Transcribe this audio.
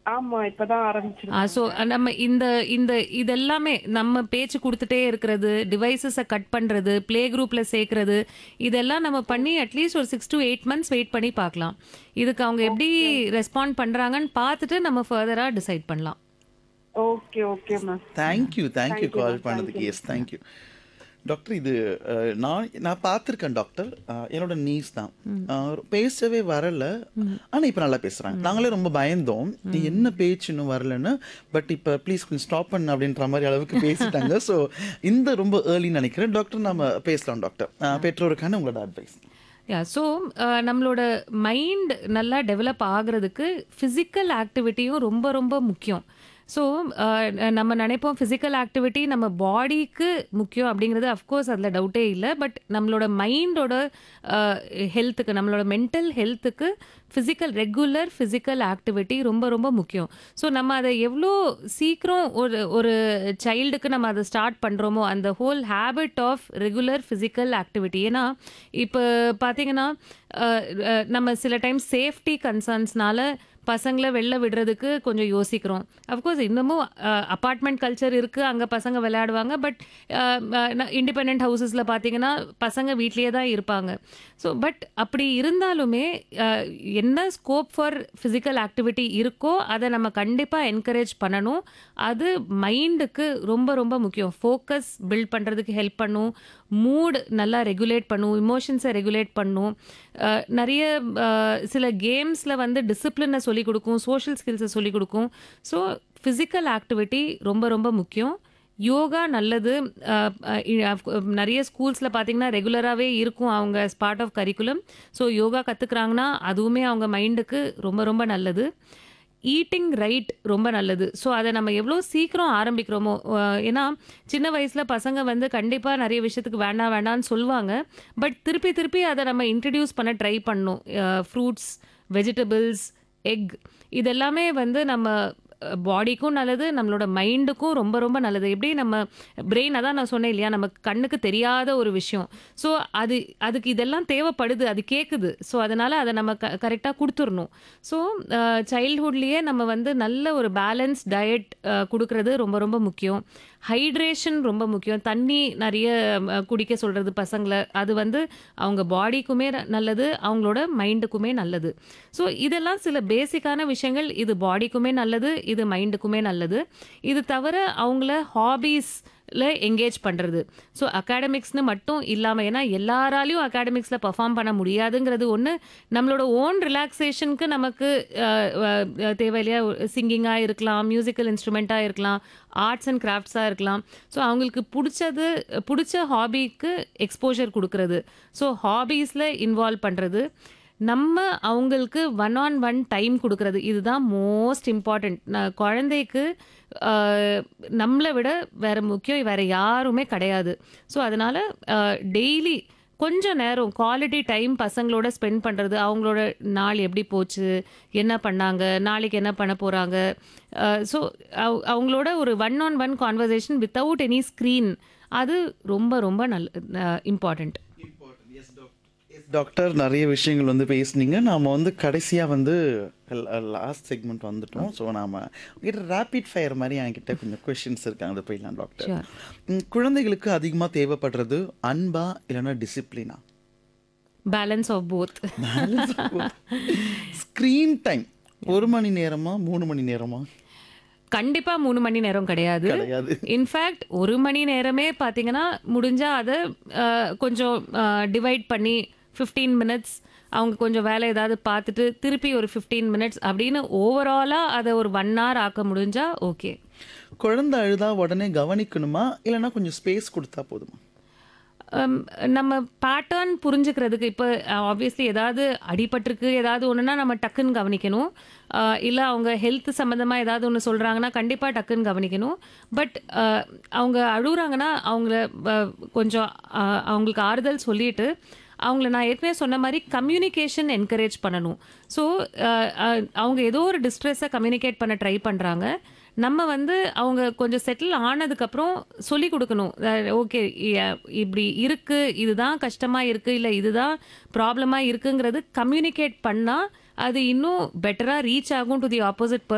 ஆமா இப்பதான் ஆரம்பிச்சிருக்கேன் ஸோ நம்ம இந்த இந்த இதெல்லாமே நம்ம பேச்சு கொடுத்துட்டே இருக்கிறது டிவைசஸை கட் பண்றது ப்ளே குரூப்ல சேர்க்கறது இதெல்லாம் நம்ம பண்ணி அட்லீஸ்ட் ஒரு six to eight months wait பண்ணி பார்க்கலாம் இதுக்கு அவங்க எப்படி ரெஸ்பாண்ட் பண்றாங்கன்னு பார்த்துட்டு நம்ம ஃபர்தரா டிசைட் பண்ணலாம் okay okay ma'am thank you thank you call பண்ணதுக்கு எஸ் தேங்க்யூ டாக்டர் இது அஹ், நான் நான் பார்த்துருக்கேன் டாக்டர் அஹ், என்னோட நீஸ் தான் அஹ், பேசவே வரல ஆனா இப்ப நல்லா பேசுறாங்க நாங்களே ரொம்ப பயந்தோம் நீ என்ன பேச்சு இன்னும் வரலன்னு பட் இப்ப ப்ளீஸ் கொஞ்சம் ஸ்டாப் பண்ணு அப்படின்ற மாதிரி அளவுக்கு பேசிட்டாங்க ஸோ இந்த ரொம்ப ஏர்லின்னு நினைக்கிறேன் டாக்டர் நம்ம பேசலாம் டாக்டர் அஹ், பெற்றோருக்கான உங்களோட அட்வைஸ் யா ஸோ நம்மளோட மைண்ட் நல்லா டெவலப் ஆகுறதுக்கு ஃபிசிக்கல் ஆக்டிவிட்டியும் ரொம்ப ரொம்ப முக்கியம் ஸோ நம்ம நினைப்போம் ஃபிசிக்கல் ஆக்டிவிட்டி நம்ம பாடிக்கு முக்கியம் அப்படிங்கிறது அஃப்கோர்ஸ் அதில் டவுட்டே இல்லை பட் நம்மளோட மைண்டோட ஹெல்த்துக்கு நம்மளோட மென்டல் ஹெல்த்துக்கு ஃபிசிக்கல் ரெகுலர் ஃபிசிக்கல் ஆக்டிவிட்டி ரொம்ப ரொம்ப முக்கியம் ஸோ நம்ம அதை எவ்வளோ சீக்கிரம் ஒரு ஒரு சைல்டுக்கு நம்ம அதை ஸ்டார்ட் பண்ணுறோமோ அந்த whole habit of regular physical activity ஏன்னா இப்போ பார்த்தீங்கன்னா அஹ், அஹ், நம்ம சில டைம் சேஃப்டி கன்சர்ன்ஸ்னால பசங்களை வெளில விடுறதுக்கு கொஞ்சம் யோசிக்கிறோம் அஃப்கோர்ஸ் இன்னமும் அப்பார்ட்மெண்ட் கல்ச்சர் இருக்குது அங்கே பசங்க விளையாடுவாங்க பட் இண்டிபெண்ட் ஹவுசஸில் பார்த்தீங்கன்னா பசங்க வீட்லேயே தான் இருப்பாங்க ஸோ பட் அப்படி இருந்தாலுமே அஹ், என்ன ஸ்கோப் ஃபார் ஃபிசிக்கல் ஆக்டிவிட்டி இருக்கோ அதை நம்ம கண்டிப்பாக என்கரேஜ் பண்ணணும் அது மைண்டுக்கு ரொம்ப ரொம்ப முக்கியம் ஃபோக்கஸ் பில்ட் பண்ணுறதுக்கு ஹெல்ப் பண்ணும் மூட் நல்லா ரெகுலேட் பண்ணும் இமோஷன்ஸை ரெகுலேட் பண்ணும் அஹ், நிறைய அஹ், சில கேம்ஸில் வந்து டிசிப்ளினை சொல்லிக் கொடுக்கும் சோஷியல் ஸ்கில்ஸை சொல்லிக் கொடுக்கும் ஸோ ஃபிசிக்கல் ஆக்டிவிட்டி ரொம்ப ரொம்ப முக்கியம் யோகா நல்லது அஹ், அஹ், இ- of- நிறைய ஸ்கூல்ஸில் பார்த்தீங்கன்னா ரெகுலராகவே இருக்கும் அவங்க part of curriculum so yoga கற்றுக்குறாங்கன்னா அதுவுமே அவங்க மைண்டுக்கு ரொம்ப ரொம்ப நல்லது ஈட்டிங் ரைட் ரொம்ப நல்லது ஸோ அதை நம்ம எவ்வளோ சீக்கிரம் ஆரம்பிக்கிறோமோ அஹ், ஏன்னா சின்ன வயசில் பசங்க வந்து கண்டிப்பாக நிறைய விஷயத்துக்கு வேண்டாம் வேண்டாம்னு சொல்லுவாங்க பட் திருப்பி திருப்பி அதை நம்ம இன்ட்ரடியூஸ் பண்ண ட்ரை பண்ணணும் ஃப்ரூட்ஸ் வெஜிடபிள்ஸ் எக் இதெல்லாமே வந்து நம்ம பாடிக்கும் நல்லது நம்மளோட மைண்டுக்கும் ரொம்ப ரொம்ப நல்லது எப்படி நம்ம பிரெயின் அதான் நான் சொன்னேன் இல்லையா நம்ம கண்ணுக்கு தெரியாத ஒரு விஷயம் ஸோ அது அதுக்கு இதெல்லாம் தேவைப்படுது அது கேட்குது ஸோ அதனால் அதை நம்ம க கரெக்டாக கொடுத்துடணும் ஸோ சைல்ட்ஹுட்லேயே நம்ம வந்து நல்ல ஒரு பேலன்ஸ் டயட் கொடுக்கறது ரொம்ப ரொம்ப முக்கியம் ஹைட்ரேஷன் ரொம்ப முக்கியம் தண்ணி நிறைய அஹ், குடிக்க சொல்கிறது பசங்களை அது வந்து அவங்க பாடிக்குமே நல்லது அவங்களோட மைண்டுக்குமே நல்லது ஸோ இதெல்லாம் சில பேசிக்கான விஷயங்கள் இது பாடிக்குமே நல்லது இது மைண்டுக்குமே நல்லது இது தவிர அவங்கள ஹாபீஸ் ல எங்கேஜ் பண்ணுறது ஸோ அகாடமிக்ஸ்னு மட்டும் இல்லாமல் ஏன்னா எல்லாராலையும் அகாடமிக்ஸில் பர்ஃபார்ம் பண்ண முடியாதுங்கிறது ஒன்று நம்மளோட ஓன் ரிலாக்ஸேஷனுக்கு நமக்கு அஹ், அஹ், தேவை இல்லையா சிங்கிங்காக இருக்கலாம் மியூசிக்கல் இன்ஸ்ட்ருமெண்ட்டாக இருக்கலாம் ஆர்ட்ஸ் அண்ட் கிராஃப்ட்ஸாக இருக்கலாம் ஸோ அவங்களுக்கு பிடிச்சது பிடிச்ச ஹாபிக்கு எக்ஸ்போஜர் கொடுக்கறது ஸோ ஹாபீஸில் இன்வால்வ் பண்ணுறது நம்ம அவங்களுக்கு ஒன் ஆன் ஒன் டைம் கொடுக்கறது இதுதான் மோஸ்ட் இம்பார்ட்டண்ட் நான் குழந்தைக்கு ஆஹ், நம்மளை விட வேற முக்கியம் வேற யாருமே கிடையாது ஸோ அதனால டெய்லி கொஞ்சம் நேரம் குவாலிட்டி டைம் பசங்களோட ஸ்பெண்ட் பண்ணுறது அவங்களோட நாள் எப்படி போச்சு என்ன பண்ணாங்க நாளைக்கு என்ன பண்ண போகிறாங்க ஸோ அவங்களோட ஒரு one on one conversation without any screen அது ரொம்ப ரொம்ப நல்ல இம்பார்ட்டண்ட் டாக்டர் நிறைய விஷயங்கள் வந்து பேசுனீங்க நாம வந்து கடைசியா வந்து லாஸ்ட் செக்மெண்ட் வந்துட்டோம் ஸோ நாம உங்ககிட்ட ரேபிட் ஃபயர் மாதிரி என்கிட்ட கொஞ்சம் கொஷின்ஸ் இருக்காங்க அதை போயிடலாம் டாக்டர் Sure. ம், குழந்தைகளுக்கு அதிகமா தேவைப்படுறது அன்பா இல்லைன்னா டிசிப்ளினா balance of both screen time ஒரு மணி நேரமா மூணு மணி நேரமா கண்டிப்பா மூணு மணி நேரம் கிடையாது கிடையாது இன்ஃபேக்ட் ஒரு மணி நேரமே பார்த்தீங்கன்னா முடிஞ்சா அதை அஹ், கொஞ்சம் டிவைட் பண்ணி ஃபிஃப்டீன் மினிட்ஸ் அவங்க கொஞ்சம் வேலை ஏதாவது பார்த்துட்டு திருப்பி ஒரு ஃபிஃப்டீன் மினிட்ஸ் அப்படின்னு ஓவராலாக அதை ஒரு ஒன் ஹவர் ஆக்க முடிஞ்சா ஓகே குழந்தை அழுதா உடனே கவனிக்கணுமா இல்லைன்னா கொஞ்சம் ஸ்பேஸ் கொடுத்தா போதுமா ஹம், நம்ம பேட்டர்ன் புரிஞ்சுக்கிறதுக்கு இப்போ ஆப்வியஸ்லி ஏதாவது அடிபட்டிருக்கு ஏதாவது ஒன்றுனா நம்ம டக்குன்னு கவனிக்கணும் இல்லை அவங்க ஹெல்த் சம்மந்தமாக ஏதாவது ஒன்று சொல்கிறாங்கன்னா கண்டிப்பாக டக்குன்னு கவனிக்கணும் பட் அவங்க அழுகுறாங்கன்னா அவங்கள அஹ், கொஞ்சம் அஹ், அவங்களுக்கு ஆறுதல் சொல்லிட்டு அவங்கள நான் ஏற்கனவே சொன்ன மாதிரி கம்யூனிகேஷன் என்கரேஜ் பண்ணணும் ஸோ அவங்க ஏதோ ஒரு டிஸ்ட்ரெஸ்ஸை கம்யூனிகேட் பண்ண ட்ரை பண்ணுறாங்க நம்ம வந்து அவங்க கொஞ்சம் செட்டில் ஆனதுக்கப்புறம் சொல்லி கொடுக்கணும் ஓகே இப்படி இருக்கு இதுதான் கஷ்டமா இருக்கு இல்லை இதுதான் ப்ராப்ளமா இருக்குங்கிறது கம்யூனிகேட் பண்ணா அது இன்னும் பெட்டரா ரீச் ஆகும் டு தி ஆப்போசிட்